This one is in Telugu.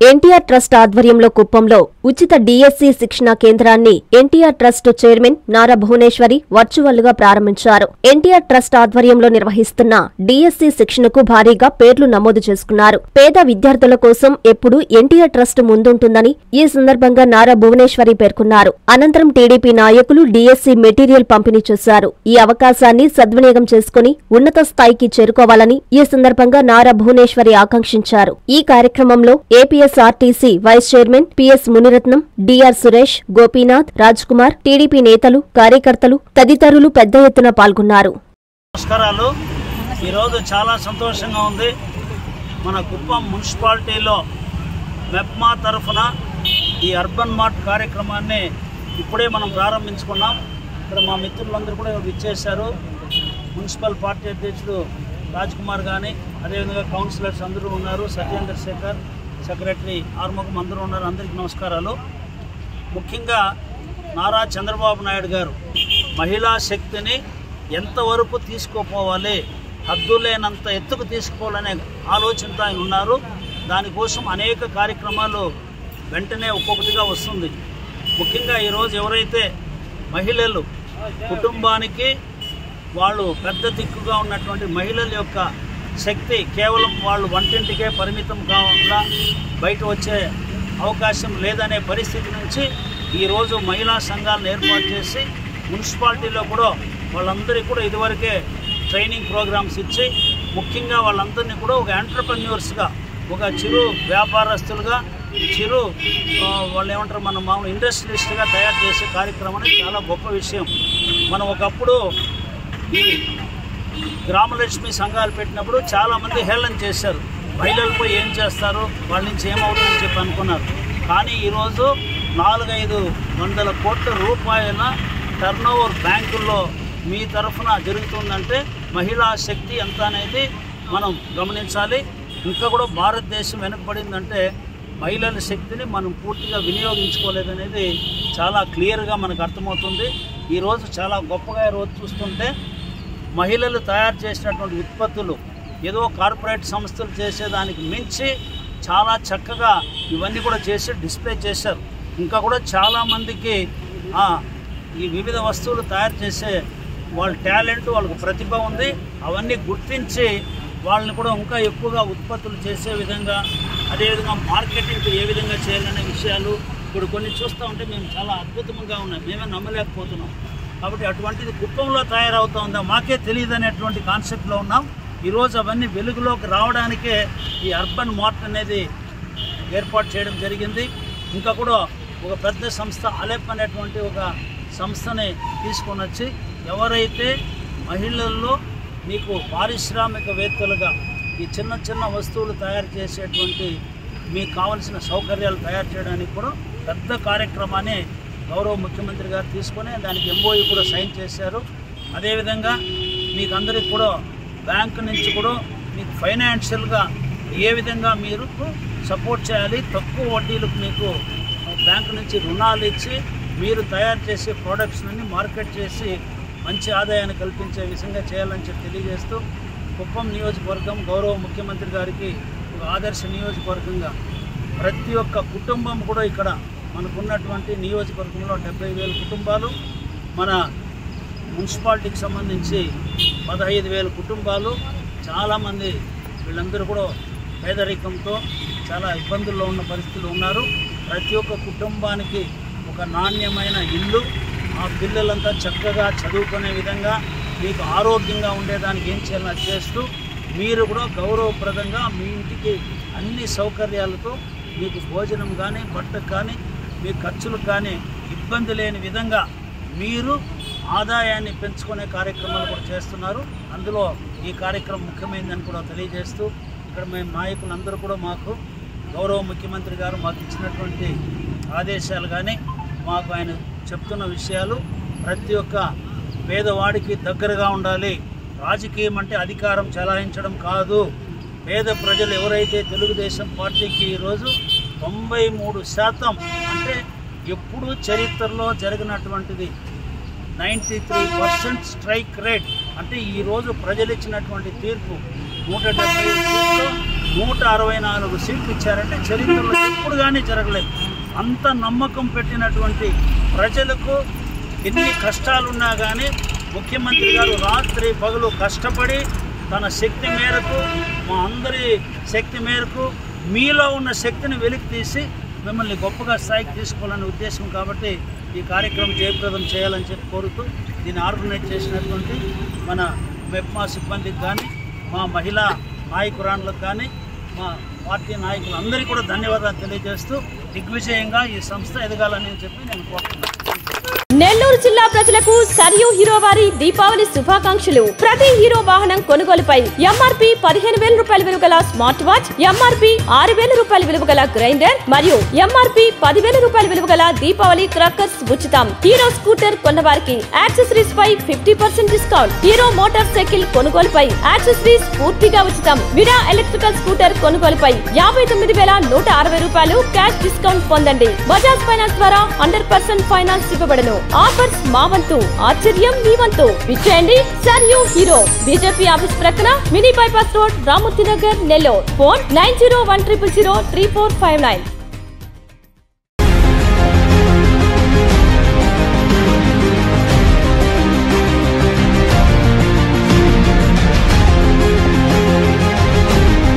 ఎన్టీఆర్ ట్రస్ట్ ఆధ్వర్యంలో కుప్పంలో ఉచిత డిఎస్సి శిక్షణా కేంద్రాన్ని NTR trust chairman Nara Bhuvaneswari virtual గా ప్రారంభించారు ఎన్టీఆర్ ట్రస్ట్ ఆధ్వర్యంలో నిర్వహిస్తున్న డిఎస్సి శిక్షణకు భారీగా పేర్లు నమోదు చేసుకున్నారు పేద విద్యార్థుల కోసం ఎప్పుడూ ఎన్టీఆర్ ట్రస్ట్ ముందుంటుందని ఈ సందర్భంగా నారా భువనేశ్వరి పేర్కొన్నారు అనంతరం టీడీపీ నాయకులు డిఎస్సి మెటీరియల్ పంపిణీ చేశారు ఈ అవకాశాన్ని సద్వినియోగం చేసుకుని ఉన్నత స్థాయికి చేరుకోవాలని ఈ సందర్భంగా నారా భువనేశ్వరి ఆకాంక్షించారు ఈ కార్యక్రమంలో APSRTC vice chairman PS Muniratnam DR Suresh Gopinath Raj Kumar TDP నేతలు కార్యకర్తలు తదితరులు పెద్ద ఎత్తున పాల్గొన్నారు నమస్కారాలు ఈరోజు చాలా సంతోషంగా ఉంది మన కుప్పం మున్సిపాలిటీలో మెప్మా తరఫున ఈ అర్బన్ మార్ట్ కార్యక్రమాన్ని ఇప్పుడే మనం ప్రారంభించుకున్నాం ఇక్కడ మా మిత్రులందరూ కూడా విచ్చేశారు మున్సిపల్ పార్టీ అధ్యక్షుడు రాజ్ కుమార్ కానీ అదేవిధంగా కౌన్సిలర్స్ అందరూ ఉన్నారు సత్యేందర్ శేఖర్ సెక్రటరీ ఆర్ముఖం అందరూ ఉన్నారు అందరికీ నమస్కారాలు ముఖ్యంగా నారా చంద్రబాబు నాయుడు గారు మహిళా శక్తిని ఎంతవరకు తీసుకుపోవాలి హద్దు లేనంత ఎత్తుకు తీసుకుపోవాలనే ఆలోచనతో ఆయన ఉన్నారు దానికోసం అనేక కార్యక్రమాలు వెంటనే ఒక్కొక్కటిగా వస్తుంది ముఖ్యంగా ఈరోజు ఎవరైతే మహిళలు కుటుంబానికి వాళ్ళు పెద్ద దిక్కుగా ఉన్నటువంటి మహిళల యొక్క శక్తి కేవలం వాళ్ళు వంటింటికే పరిమితం కావాలా బయట వచ్చే అవకాశం లేదనే పరిస్థితి నుంచి ఈరోజు మహిళా సంఘాలను ఏర్పాటు చేసి మున్సిపాలిటీలో కూడా వాళ్ళందరికీ కూడా ఇదివరకే ట్రైనింగ్ ప్రోగ్రామ్స్ ఇచ్చి ముఖ్యంగా వాళ్ళందరినీ కూడా ఒక ఎంటర్ప్రెన్యూర్స్గా ఒక చిరు వ్యాపారస్తులుగా చిరు ఆ, వాళ్ళు ఏమంటారు మనం మామూలు ఇండస్ట్రియలిస్ట్గా తయారు చేసే కార్యక్రమం అనేది చాలా గొప్ప విషయం మనం ఒకప్పుడు ఈ గ్రామలక్ష్మి సంఘాలు పెట్టినప్పుడు చాలామంది హేళన చేశారు మహిళలు పోయి ఏం చేస్తారు వాళ్ళ నుంచి ఏమవుతుందని చెప్పి అనుకున్నారు కానీ ఈరోజు నాలుగైదు వందల కోట్ల రూపాయల టర్న్ ఓవర్ బ్యాంకుల్లో మీ తరఫున జరుగుతుందంటే మహిళా శక్తి ఎంత అనేది మనం గమనించాలి ఇంకా కూడా భారతదేశం వెనుకబడిందంటే మహిళల శక్తిని మనం పూర్తిగా వినియోగించుకోలేదనేది చాలా క్లియర్గా మనకు అర్థమవుతుంది ఈరోజు చాలా గొప్పగా ఈరోజు చూస్తుంటే మహిళలు తయారు చేసినటువంటి ఉత్పత్తులు ఏదో కార్పొరేట్ సంస్థలు చేసేదానికి మించి చాలా చక్కగా ఇవన్నీ కూడా చేసి డిస్ప్లే చేశారు ఇంకా కూడా చాలామందికి ఆ, ఈ వివిధ వస్తువులు తయారు చేసే వాళ్ళ టాలెంట్ వాళ్ళకు ప్రతిభ ఉంది అవన్నీ గుర్తించి వాళ్ళని కూడా ఇంకా ఎక్కువగా ఉత్పత్తులు చేసే విధంగా అదేవిధంగా మార్కెటింగ్ ఏ విధంగా చేయాలనే విషయాలు ఇప్పుడు కొన్ని చూస్తూ ఉంటే మేము చాలా అద్భుతంగా ఉన్నాయి మేమే నమ్మలేకపోతున్నాం కాబట్టి అటువంటిది కుప్పంలో తయారవుతా ఉందా మాకే తెలియదు అనేటువంటి కాన్సెప్ట్లో ఉన్నాం ఈరోజు అవన్నీ వెలుగులోకి రావడానికే ఈ అర్బన్ మార్ట్ అనేది ఏర్పాటు చేయడం జరిగింది ఇంకా కూడా ఒక పెద్ద సంస్థ అలెప్ అనేటువంటి ఒక సంస్థని తీసుకొని వచ్చి ఎవరైతే మహిళల్లో మీకు పారిశ్రామికవేత్తలుగా ఈ చిన్న చిన్న వస్తువులు తయారు చేసేటువంటి మీకు కావలసిన సౌకర్యాలు తయారు చేయడానికి కూడా పెద్ద కార్యక్రమాన్ని గౌరవ ముఖ్యమంత్రి గారు తీసుకొని దానికి ఎంఓఈ కూడా సైన్ చేశారు అదేవిధంగా మీకు అందరికి కూడా బ్యాంకు నుంచి కూడా మీకు ఫైనాన్షియల్గా ఏ విధంగా మీరు సపోర్ట్ చేయాలి తక్కువ వడ్డీలకు మీకు బ్యాంకు నుంచి రుణాలు ఇచ్చి మీరు తయారు చేసే ప్రోడక్ట్స్ని మార్కెట్ చేసి మంచి ఆదాయాన్ని కల్పించే విధంగా చేయాలని చెప్పి తెలియజేస్తూ కుప్పం నియోజకవర్గం గౌరవ ముఖ్యమంత్రి గారికి ఒక ఆదర్శ నియోజకవర్గంగా ప్రతి ఒక్క కుటుంబం కూడా ఇక్కడ మనకున్నటువంటి నియోజకవర్గంలో డెబ్బై వేల కుటుంబాలు మన మున్సిపాలిటీకి సంబంధించి పదహైదు వేల కుటుంబాలు చాలామంది వీళ్ళందరూ కూడా పేదరికంతో చాలా ఇబ్బందుల్లో ఉన్న పరిస్థితులు ఉన్నారు ప్రతి ఒక్క కుటుంబానికి ఒక నాణ్యమైన ఇల్లు ఆ పిల్లలంతా చక్కగా చదువుకునే విధంగా మీకు ఆరోగ్యంగా ఉండేదానికి ఏం చేయాలో అది చేస్తూ మీరు కూడా గౌరవప్రదంగా మీ ఇంటికి అన్ని సౌకర్యాలతో మీకు భోజనం కానీ బట్టకు కానీ మీ ఖర్చులకు కానీ ఇబ్బంది లేని విధంగా మీరు ఆదాయాన్ని పెంచుకునే కార్యక్రమాలు కూడా చేస్తున్నారు అందులో ఈ కార్యక్రమం ముఖ్యమైనదని కూడా తెలియజేస్తూ ఇక్కడ మేము నాయకులందరూ కూడా మాకు గౌరవ ముఖ్యమంత్రి గారు మాకు ఇచ్చినటువంటి ఆదేశాలు కానీ మాకు ఆయన చెప్తున్న విషయాలు ప్రతి ఒక్క పేదవాడికి దగ్గరగా ఉండాలి రాజకీయం అంటే అధికారం చెలాయించడం కాదు పేద ప్రజలు ఎవరైతే తెలుగుదేశం పార్టీకి ఈరోజు తొంభై మూడు శాతం అంటే ఎప్పుడూ చరిత్రలో జరిగినటువంటిది ninety three percent strike rate అంటే ఈరోజు ప్రజలు ఇచ్చినటువంటి తీర్పు నూట డెబ్బై సీట్లు నూట అరవై నాలుగు సీట్లు ఇచ్చారంటే చరిత్రలో ఎప్పుడు కానీ జరగలేదు అంత నమ్మకం పెట్టినటువంటి ప్రజలకు ఎన్ని కష్టాలున్నా కానీ ముఖ్యమంత్రి గారు రాత్రి పగలు కష్టపడి తన శక్తి మేరకు మా అందరి శక్తి మేరకు మీలో ఉన్న శక్తిని వెలికి తీసి మిమ్మల్ని గొప్పగా స్థాయికి తీసుకోవాలనే ఉద్దేశం కాబట్టి ఈ కార్యక్రమం జయప్రదం చేయాలని చెప్పి కోరుతూ దీన్ని ఆర్గనైజ్ చేసినటువంటి మన మెప్మా సిబ్బందికి కానీ మా మహిళా నాయకురాన్లకు కానీ మా పార్టీ నాయకులందరికీ కూడా ధన్యవాదాలు తెలియజేస్తూ దిగ్విజయంగా ఈ సంస్థ ఎదగాలని చెప్పి నేను కోరుతున్నాను నెల్లూరు జిల్లా ప్రజలకు సరియు హీరో వారి దీపావళి శుభాకాంక్షలు ప్రతి హీరో వాహనం కొనుగోలుపై ఎంఆర్పి పదిహేను వేల రూపాయల విలువ గల స్మార్ట్ వాచ్ ఎంఆర్పి ఆరు వేల రూపాయల విలువ గల గ్రైండర్ మరియు ఎంఆర్పి పదివేల రూపాయల విలువ గల దీపావళి క్రాకర్స్ ఉచితం హీరో స్కూటర్ కొన్నవారికి యాక్సెసరీస్ పై fifty percent discount hero motorcycle కొనుగోలుపై యాక్సెసరీస్ పూర్తిగా ఉచితం విరా ఎలక్ట్రికల్ స్కూటర్ కొనుగోలుపై యాభై తొమ్మిది వేల నూట అరవై రూపాయలు క్యాష్ డిస్కౌంట్ పొందండి బజాజ్ ఫైనాన్స్ ద్వారా హండ్రెడ్ పర్సెంట్ ఫైనాన్స్ ఇవ్వబడను ఆఫర్స్ మా వంతు ఆశ్చర్యం మీ వంతు విచ్చేయండి సర్ యూ హీరో బీజేపీ ఆఫీస్ ప్రక్కన mini bypass road Ramurthy Nagar Nellore phone nine zero one triple zero three four five nine